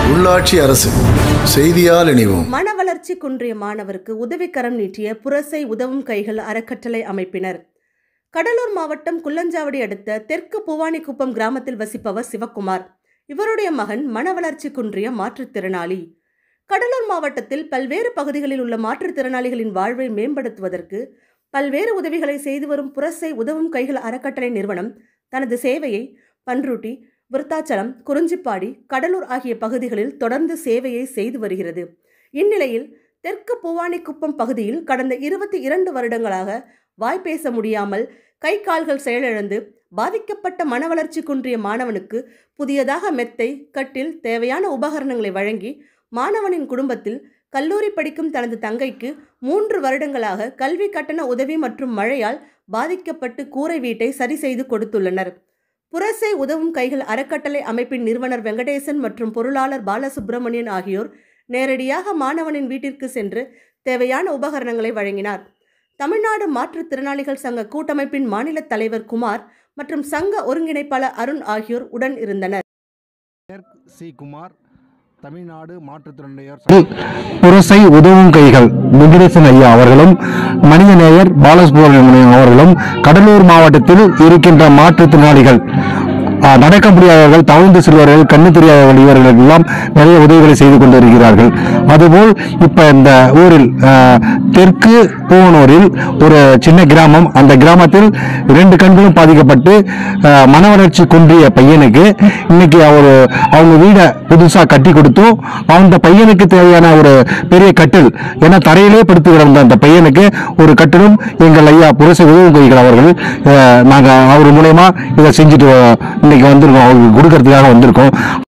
உள்ளாட்சி அரசு செய்தியால் இணைவோம் மன வளர்ச்சி குன்றிய மாணவருக்கு உதவிக்கரம் நீட்டிய புரசை உதவும் கைகள் அறக்கட்டளை அமைப்பினர் கடலூர் மாவட்டம் குள்ளஞ்சாவடி அடுத்த தெற்கு பூவானிக்குப்பம் கிராமத்தில் வசிப்பவர் சிவக்குமார் இவருடைய மகன் மன வளர்ச்சி குன்றிய மாற்றுத்திறனாளி கடலூர் மாவட்டத்தில் பல்வேறு பகுதிகளில் உள்ள மாற்றுத்திறனாளிகளின் வாழ்வை மேம்படுத்துவதற்கு பல்வேறு உதவிகளை செய்து வரும் புரசை உதவும் கைகள் அறக்கட்டளை நிறுவனம் தனது சேவையை பன்ருட்டி விருத்தாச்சலம் குறிஞ்சிப்பாடி கடலூர் ஆகிய பகுதிகளில் தொடர்ந்து சேவையை செய்து வருகிறது இந்நிலையில் தெற்கு பூவானிக்குப்பம் பகுதியில் கடந்த இருபத்தி இரண்டு வருடங்களாக வாய் பேச முடியாமல் கை கால்கள் செயலிழந்து பாதிக்கப்பட்ட மன வளர்ச்சி குன்றிய மாணவனுக்கு புதியதாக மெத்தை கட்டில் தேவையான உபகரணங்களை வழங்கி மாணவனின் குடும்பத்தில் கல்லூரி படிக்கும் தனது தங்கைக்கு மூன்று வருடங்களாக கல்வி கட்டண உதவி மற்றும் மழையால் பாதிக்கப்பட்டு கூரை வீட்டை சரி செய்து கொடுத்துள்ளனர் புரசை உதவும் கைகள் அறக்கட்டளை அமைப்பின் நிறுவனர் வெங்கடேசன் மற்றும் பொருளாளர் பாலசுப்பிரமணியன் ஆகியோர் நேரடியாக மாணவனின் வீட்டிற்கு சென்று தேவையான உபகரணங்களை வழங்கினார் தமிழ்நாடு மாற்றுத்திறனாளிகள் சங்க கூட்டமைப்பின் மாநில தலைவர் குமார் மற்றும் சங்க ஒருங்கிணைப்பாளர் அருண் ஆகியோர் உடன் இருந்தனர் சி குமார் தமிழ்நாடு மாற்றுத்திறனாளியர் புரசை உதவும் கைகள் வெங்கடேசன் ஐயா அவர்களும் மனிதநேயர் பாலசுப்ரமணியம் அவர்களும் கடலூர் மாவட்டத்தில் இருக்கின்ற மாற்றுத்திறனாளிகள் ஆ, நடக்க முடியாதவர்கள் தவழ்ந்து செல்வர்கள் கண்ணு தெரியாதவர்கள் இவர்களுக்கு எல்லாம் நிறைய உதவிகளை செய்து கொண்டு வருகிறார்கள் அதுபோல் இப்ப இந்த ஊரில் ஆ, தெற்கு பூவனூரில் ஒரு சின்ன கிராமம் அந்த கிராமத்தில் இரண்டு கண்களும் பாதிக்கப்பட்டு ஆ, மன வளர்ச்சி குன்றிய பையனுக்கு இன்னைக்கு அவர் அவங்க வீடை புதுசா கட்டி கொடுத்தும் அந்த பையனுக்கு தேவையான ஒரு பெரிய கட்டில் ஏன்னா தரையிலே படுத்து கிடந்த அந்த பையனுக்கு ஒரு கட்டிலும் எங்கள் ஐயா புரசை உதவும் கைகள் அவர்கள் ஆ, நாங்க அவர் மூலயமா இதை செஞ்சுட்டு ஆ, இன்னைக்கு வந்திருக்கோம் அவருக்கு கொடுக்கறதுக்காக வந்திருக்கோம்